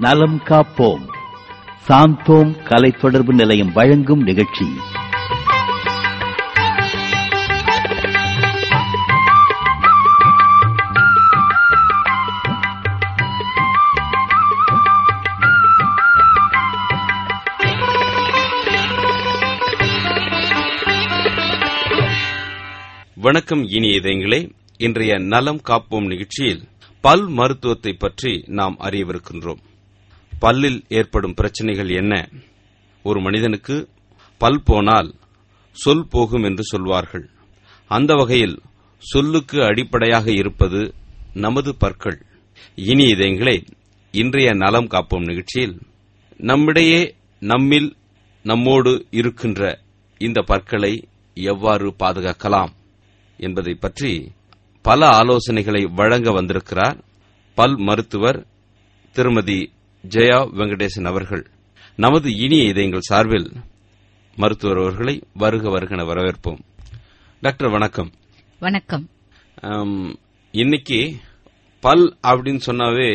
நலம் காப்போம் சாந்தோம் கலை தொடர்பு நிலையம் வழங்கும் நிகழ்ச்சி வணக்கம் இனிய இதயங்களே இன்றைய நலம் காப்போம் நிகழ்ச்சியில் பல் மருத்துவத்தை பற்றி நாம் அறியவிருக்கின்றோம் பல்லில் ஏற்படும் பிரச்சனைகள் என்ன ஒரு மனிதனுக்கு பல் போனால் சொல் போகும் என்று சொல்வார்கள் அந்த வகையில் சொல்லுக்கு அடிப்படையாக இருப்பது நமது பற்கள் இனி இதயங்களே இன்றைய நலம் காப்போம் நிகழ்ச்சியில் நம்மிடையே நம்மில் நம்மோடு இருக்கின்ற இந்த பற்களை எவ்வாறு பாதுகாக்கலாம் என்பதை பற்றி பல ஆலோசனைகளை வழங்க வந்திருக்கிறார் பல் மருத்துவர் திருமதி ஜெயா வெங்கடேசன் அவர்கள் நமது இனிய இதயங்கள் சார்பில் மருத்துவர் அவர்களை வருக வருகன வரவேற்போம் டாக்டர் வணக்கம் வணக்கம் ஆம், இன்னைக்கு பல் அப்படின்னு சொன்னாவே